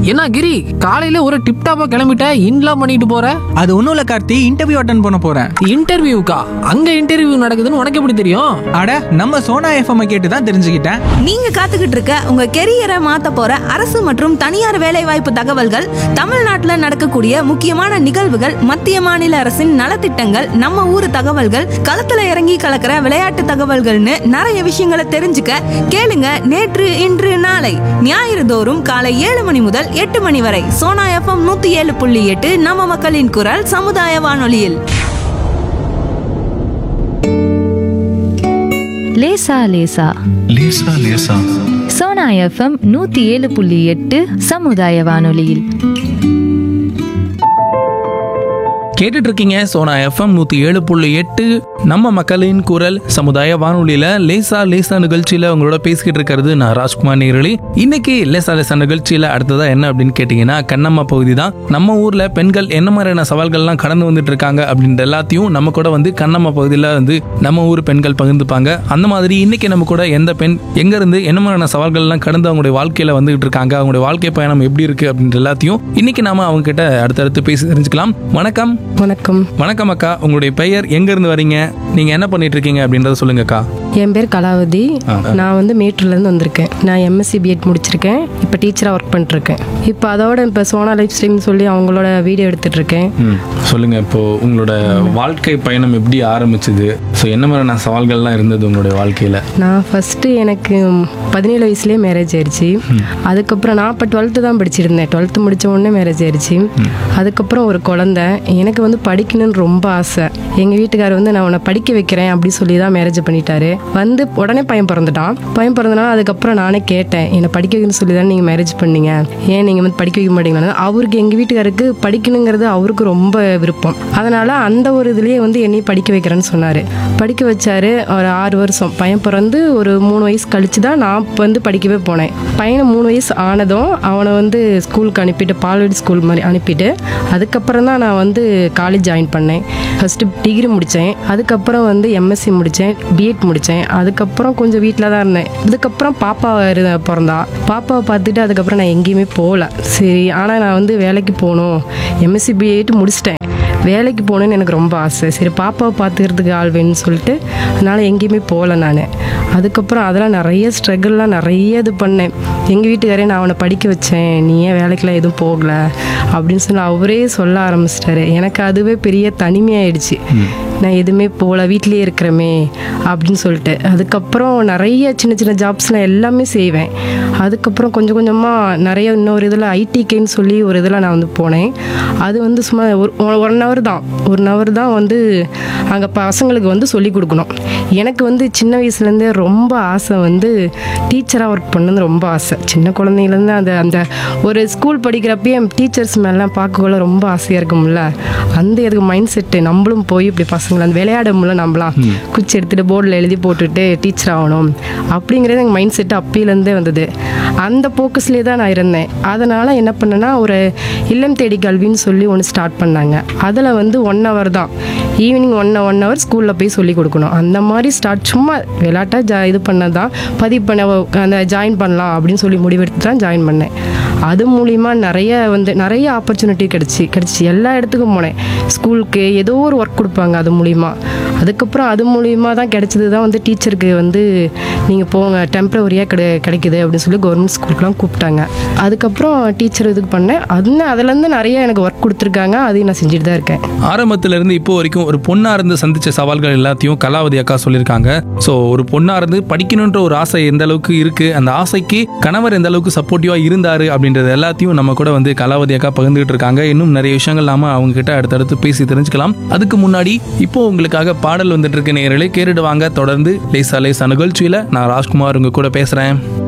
என்ன கிரி காலையில ஒரு டிப் டாப்பா கிளம்பிட்ட இன்லாம் பண்ணிட்டு போற அது ஒன்றும் இல்லை கார்த்தி இன்டர்வியூ அட்டன் பண்ண போகிறேன் இன்டர்வியூக்கா அங்க இன்டர்வியூ நடக்குதுன்னு உனக்கு எப்படி தெரியும் அட நம்ம சோனா எஃப்எம் கேட்டு தான் தெரிஞ்சுக்கிட்டேன் நீங்க காத்துக்கிட்டு இருக்க உங்க கெரியரை மாத்த போற அரசு மற்றும் தனியார் வேலைவாய்ப்பு தகவல்கள் தமிழ்நாட்டுல நடக்கக்கூடிய முக்கியமான நிகழ்வுகள் மத்திய மாநில அரசின் நலத்திட்டங்கள் நம்ம ஊர் தகவல்கள் களத்துல இறங்கி கலக்கிற விளையாட்டு தகவல்கள்னு நிறைய விஷயங்களை தெரிஞ்சுக்க கேளுங்க நேற்று இன்று நாளை ஞாயிறு தோறும் காலை ஏழு மணி முதல் எட்டு மணி வரை சோனா எஃப்எம் நூத்தி ஏழு புள்ளி எட்டு நம்ம மக்களின் குரல் சமுதாய வானொலியில் லேசா லேசா லேசா லேசா சோனா எஃப்எம் நூத்தி ஏழு புள்ளி எட்டு சமுதாய வானொலியில் கேட்டுட்டு இருக்கீங்க சோனா எஃப்எம் நூற்றி ஏழு புள்ளி எட்டு நம்ம மக்களின் குரல் சமுதாய வானொலியில் லேசா லேசா நிகழ்ச்சியில் உங்களோட பேசிக்கிட்டு இருக்கிறது நான் ராஜ்குமார் நேரலி இன்னைக்கு லேசா லேசா நிகழ்ச்சியில் அடுத்ததா என்ன அப்படின்னு கேட்டிங்கன்னா கண்ணம்மா பகுதி தான் நம்ம ஊரில் பெண்கள் என்ன மாதிரியான சவால்கள்லாம் கடந்து வந்துட்டு இருக்காங்க அப்படின்ற எல்லாத்தையும் நம்ம கூட வந்து கண்ணம்மா பகுதியில் வந்து நம்ம ஊர் பெண்கள் பகிர்ந்துப்பாங்க அந்த மாதிரி இன்னைக்கு நம்ம கூட எந்த பெண் எங்கேருந்து என்ன மாதிரியான சவால்கள்லாம் கடந்து அவங்களுடைய வாழ்க்கையில் வந்துகிட்டு இருக்காங்க அவங்களுடைய வாழ்க்கை பயணம் எப்படி இருக்கு அப்படின்ற எல்லாத்தையும் இன்னைக்கு நாம அவங்க கிட்ட அடுத்தடுத்து பேசி தெரிஞ்சுக்கலாம் வணக்கம் வணக்கம் வணக்கம் அக்கா உங்களுடைய பெயர் எங்க இருந்து வரீங்க நீங்க என்ன பண்ணிட்டு இருக்கீங்க அப்படின்றத சொல்லுங்க அக்கா என் பேர் கலாவதி நான் வந்து மேட்டூர்லேருந்து வந்திருக்கேன் நான் எம்எஸ்சி பிஎட் முடிச்சிருக்கேன் இப்போ டீச்சராக ஒர்க் பண்ணிட்டுருக்கேன் இப்போ அதோட இப்போ சோனா லைஃப் ஸ்ட்ரீம் சொல்லி அவங்களோட வீடியோ எடுத்துட்டு இருக்கேன் ம் சொல்லுங்க இப்போ உங்களோட வாழ்க்கை பயணம் எப்படி ஆரம்பிச்சது ஸோ என்ன மாதிரியான சவால்கள்லாம் இருந்தது உங்களுடைய வாழ்க்கையில நான் ஃபஸ்ட்டு எனக்கு பதினேழு வயசுலேயே மேரேஜ் ஆயிடுச்சு அதுக்கப்புறம் நான் இப்போ டுவெல்த்து தான் படிச்சிருந்தேன் டுவெல்த்து முடிச்ச உடனே மேரேஜ் ஆயிடுச்சு அதுக்கப்புறம் ஒரு குழந்தை எனக்கு வந்து படிக்கணும்னு ரொம்ப ஆசை எங்கள் வீட்டுக்காரர் வந்து நான் உன்னை படிக்க வைக்கிறேன் அப்படி சொல்லி தான் மேரேஜ் பண்ணிட்டாரு வந்து உடனே பையன் பிறந்துட்டான் பையன் பிறந்தனால அதுக்கப்புறம் நானே கேட்டேன் என்னை படிக்க வைக்கணும்னு சொல்லி தான் நீங்கள் மேரேஜ் பண்ணீங்க ஏன் நீங்கள் வந்து படிக்க வைக்க மாட்டீங்களா அவருக்கு எங்கள் வீட்டுக்காருக்கு படிக்கணுங்கிறது அவருக்கு ரொம்ப விருப்பம் அதனால் அந்த ஒரு இதுலேயே வந்து என்னையும் படிக்க வைக்கிறேன்னு சொன்னார் படிக்க வச்சாரு ஒரு ஆறு வருஷம் பையன் பிறந்து ஒரு மூணு வயசு கழிச்சு தான் நான் வந்து படிக்கவே போனேன் பையனை மூணு வயசு ஆனதும் அவனை வந்து ஸ்கூலுக்கு அனுப்பிட்டு பால்வாடி ஸ்கூல் மாதிரி அனுப்பிட்டு அதுக்கப்புறம் தான் நான் வந்து காலேஜ் ஜாயின் பண்ணேன் ஃபஸ்ட்டு டிகிரி முடித்தேன் அதுக்கப்புறம் வந்து எம்எஸ்சி முடித்தேன் பிஎட் முடித்தேன் அதுக்கப்புறம் கொஞ்சம் வீட்டில் தான் இருந்தேன் இதுக்கப்புறம் பாப்பா இரு- பிறந்தா பாப்பாவை பார்த்துட்டு அதுக்கப்புறம் நான் எங்கேயுமே போகல சரி ஆனால் நான் வந்து வேலைக்கு போகணும் எம்எஸ்சி பிஎட் முடிச்சிட்டேன் வேலைக்கு போகணுன்னு எனக்கு ரொம்ப ஆசை சரி பாப்பாவை பார்த்துக்கிறதுக்கு ஆள் வேணும்னு சொல்லிட்டு அதனால் எங்கேயுமே போகல நான் அதுக்கப்புறம் அதெல்லாம் நிறைய ஸ்ட்ரகிள்லாம் நிறைய இது பண்ணேன் எங்கள் வீட்டுக்காரே நான் அவனை படிக்க வச்சேன் நீ ஏன் வேலைக்கெல்லாம் எதுவும் போகல அப்படின்னு சொல்லி அவரே சொல்ல ஆரம்பிச்சிட்டாரு எனக்கு அதுவே பெரிய தனிமையாயிடுச்சு நான் எதுவுமே போகல வீட்டிலேயே இருக்கிறமே அப்படின்னு சொல்லிட்டு அதுக்கப்புறம் நிறைய சின்ன சின்ன ஜாப்ஸ்லாம் எல்லாமே செய்வேன் அதுக்கப்புறம் கொஞ்சம் கொஞ்சமாக நிறைய இன்னொரு இதில் ஐடிகேன்னு சொல்லி ஒரு இதில் நான் வந்து போனேன் அது வந்து சும்மா ஒரு ஒன் ஹவர் தான் ஒன் ஹவர் தான் வந்து அங்கே பசங்களுக்கு வந்து சொல்லி கொடுக்கணும் எனக்கு வந்து சின்ன வயசுலேருந்தே ரொம்ப ஆசை வந்து டீச்சராக ஒர்க் பண்ணது ரொம்ப ஆசை சின்ன குழந்தைங்கலேருந்து அந்த அந்த ஒரு ஸ்கூல் படிக்கிறப்பயே டீச்சர்ஸ் மேலாம் பார்க்கக்குள்ள ரொம்ப ஆசையாக இருக்கும்ல அந்த இதுக்கு மைண்ட் செட்டு நம்மளும் போய் இப்படி பசங்களை அந்த விளையாட முடியல நம்மளாம் குச்சி எடுத்துகிட்டு போர்டில் எழுதி போட்டுட்டு டீச்சர் ஆகணும் அப்படிங்கிறது எங்கள் மைண்ட் செட்டு அப்பையிலேருந்தே வந்தது அந்த ஃபோக்கஸ்லேயே தான் நான் இருந்தேன் அதனால் என்ன பண்ணேன்னா ஒரு இல்லம் தேடி கல்வின்னு சொல்லி ஒன்று ஸ்டார்ட் பண்ணாங்க அதில் வந்து ஒன் ஹவர் தான் ஈவினிங் ஒன் ஒன் ஹவர் ஸ்கூலில் போய் சொல்லி கொடுக்கணும் அந்த மாதிரி ஸ்டார்ட் சும்மா விளையாட்டாக ஜா இது பண்ணது தான் பதிவு பண்ண அந்த ஜாயின் பண்ணலாம் அப்படின்னு சொல்லி முடிவெடுத்து தான் ஜாயின் பண்ணேன் அது மூலிமா நிறைய வந்து நிறைய ஆப்பர்ச்சுனிட்டி கிடச்சி கிடச்சி எல்லா இடத்துக்கும் போனேன் ஸ்கூலுக்கு ஏதோ ஒரு ஒர்க் கொடுப்பாங்க அது மூலிமா அதுக்கப்புறம் அது மூலிமா தான் கிடைச்சது தான் வந்து டீச்சருக்கு வந்து நீங்கள் போங்க டெம்பரவரியாக கிடை கிடைக்குது அப்படின்னு சொல்லி கவர்மெண்ட் ஸ்கூலுக்குலாம் கூப்பிட்டாங்க அதுக்கப்புறம் டீச்சர் இதுக்கு பண்ணேன் அது அதுலேருந்து நிறைய எனக்கு ஒர்க் கொடுத்துருக்காங்க அதையும் நான் செஞ்சுட்டு தான் இருக்கேன் ஆரம்பத்துல இருந்து இப்போ வரைக்கும் ஒரு பொண்ணா இருந்து சந்திச்ச சவால்கள் எல்லாத்தையும் கலாவதி அக்கா சொல்லியிருக்காங்க ஸோ ஒரு பொண்ணா இருந்து படிக்கணுன்ற ஒரு ஆசை எந்த அளவுக்கு இருக்கு அந்த ஆசைக்கு கணவர் எந்த அளவுக்கு சப்போர்ட்டிவா இருந்தாரு அப்படின்றது எல்லாத்தையும் நம்ம கூட வந்து கலாவதி அக்கா பகிர்ந்துகிட்டு இருக்காங்க இன்னும் நிறைய விஷயங்கள் நாம அவங்க கிட்ட அடுத்தடுத்து பேசி தெரிஞ்சுக்கலாம் அதுக்கு முன்னாடி இப்போ உங்களுக்காக பாடல் வந்துட்டு இருக்கு நேரலே கேட்டுடுவாங்க தொடர்ந்து லேசா லேசா நிகழ்ச்சியில நான் ராஜ்குமார் உங்க கூட பேசுறேன்